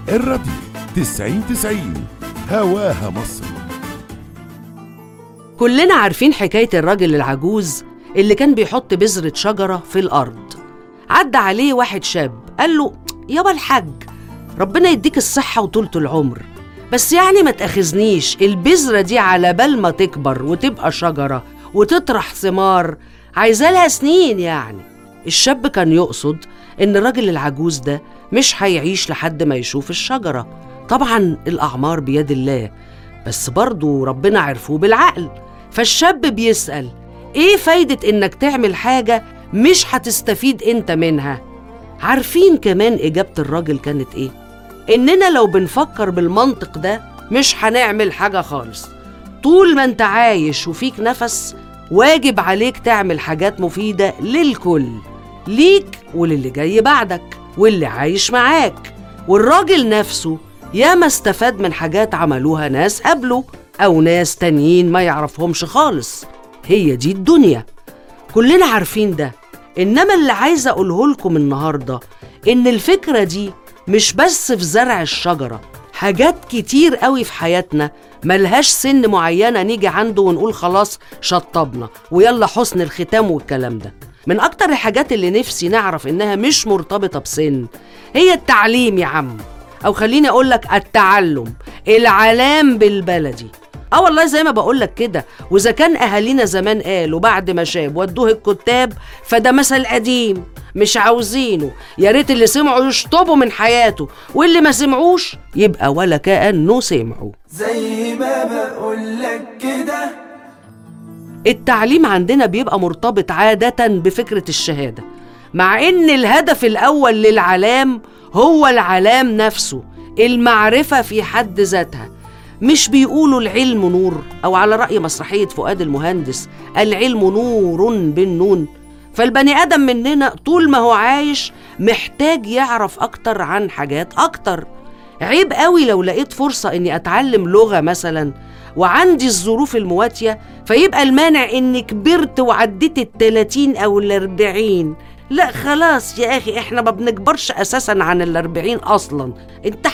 الراديو تسعين تسعين هواها مصر كلنا عارفين حكاية الراجل العجوز اللي كان بيحط بذرة شجرة في الأرض عدى عليه واحد شاب قال له يابا الحاج ربنا يديك الصحة وطولة العمر بس يعني ما تأخذنيش البذرة دي على بال ما تكبر وتبقى شجرة وتطرح ثمار عايزة لها سنين يعني الشاب كان يقصد إن الراجل العجوز ده مش هيعيش لحد ما يشوف الشجرة طبعا الأعمار بيد الله بس برضه ربنا عرفوه بالعقل فالشاب بيسأل إيه فايدة إنك تعمل حاجة مش هتستفيد أنت منها عارفين كمان إجابة الراجل كانت إيه؟ إننا لو بنفكر بالمنطق ده مش هنعمل حاجة خالص طول ما أنت عايش وفيك نفس واجب عليك تعمل حاجات مفيدة للكل ليك وللي جاي بعدك واللي عايش معاك والراجل نفسه ياما استفاد من حاجات عملوها ناس قبله أو ناس تانيين ما يعرفهمش خالص هي دي الدنيا كلنا عارفين ده إنما اللي عايزة أقوله لكم النهاردة إن الفكرة دي مش بس في زرع الشجرة حاجات كتير قوي في حياتنا ملهاش سن معينة نيجي عنده ونقول خلاص شطبنا ويلا حسن الختام والكلام ده من أكتر الحاجات اللي نفسي نعرف إنها مش مرتبطة بسن هي التعليم يا عم أو خليني أقول لك التعلم العلام بالبلدي اه والله زي ما بقول لك كده واذا كان اهالينا زمان قالوا بعد ما شاب ودوه الكتاب فده مثل قديم مش عاوزينه يا ريت اللي سمعوا يشطبوا من حياته واللي ما سمعوش يبقى ولا كانه سمعوا زي ما بقولك كده التعليم عندنا بيبقى مرتبط عادة بفكرة الشهادة مع إن الهدف الأول للعلام هو العلام نفسه المعرفة في حد ذاتها مش بيقولوا العلم نور أو على رأي مسرحية فؤاد المهندس العلم نور بالنون فالبني آدم مننا طول ما هو عايش محتاج يعرف أكتر عن حاجات أكتر عيب قوي لو لقيت فرصة إني أتعلم لغة مثلا وعندي الظروف المواتية فيبقى المانع إني كبرت وعديت التلاتين أو الأربعين لا خلاص يا أخي إحنا ما بنكبرش أساسا عن الأربعين أصلا أنت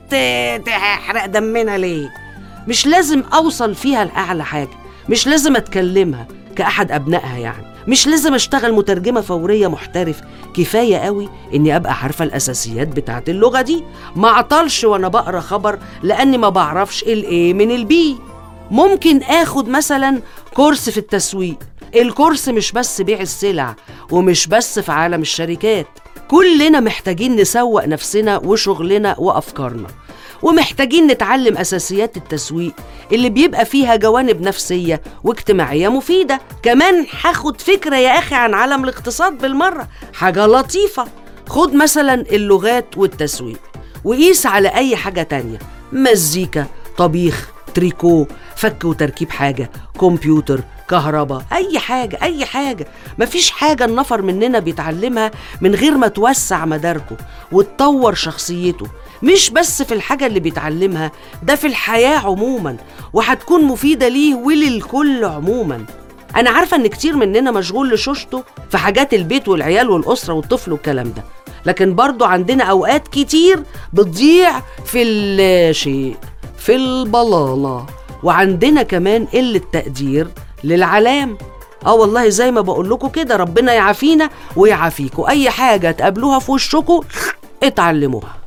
هتحرق دمنا ليه مش لازم أوصل فيها لأعلى حاجة مش لازم أتكلمها كأحد أبنائها يعني مش لازم أشتغل مترجمة فورية محترف كفاية قوي إني أبقى عارفة الأساسيات بتاعت اللغة دي ما عطلش وأنا بقرأ خبر لأني ما بعرفش الإيه من البي ممكن آخد مثلا كورس في التسويق الكورس مش بس بيع السلع ومش بس في عالم الشركات كلنا محتاجين نسوق نفسنا وشغلنا وأفكارنا ومحتاجين نتعلم أساسيات التسويق اللي بيبقى فيها جوانب نفسية واجتماعية مفيدة كمان هاخد فكرة يا أخي عن عالم الاقتصاد بالمرة حاجة لطيفة خد مثلا اللغات والتسويق وقيس على أي حاجة تانية مزيكا طبيخ تريكو فك وتركيب حاجة كمبيوتر كهرباء أي حاجة أي حاجة مفيش حاجة النفر مننا بيتعلمها من غير ما توسع مداركه وتطور شخصيته مش بس في الحاجة اللي بيتعلمها ده في الحياة عموما وهتكون مفيدة ليه وللكل عموما أنا عارفة إن كتير مننا مشغول لشوشته في حاجات البيت والعيال والأسرة والطفل والكلام ده لكن برضو عندنا أوقات كتير بتضيع في اللاشيء في البلالة وعندنا كمان قلة تقدير للعلام اه والله زي ما بقول لكم كده ربنا يعافينا ويعافيكوا اي حاجه تقابلوها في وشكوا اتعلموها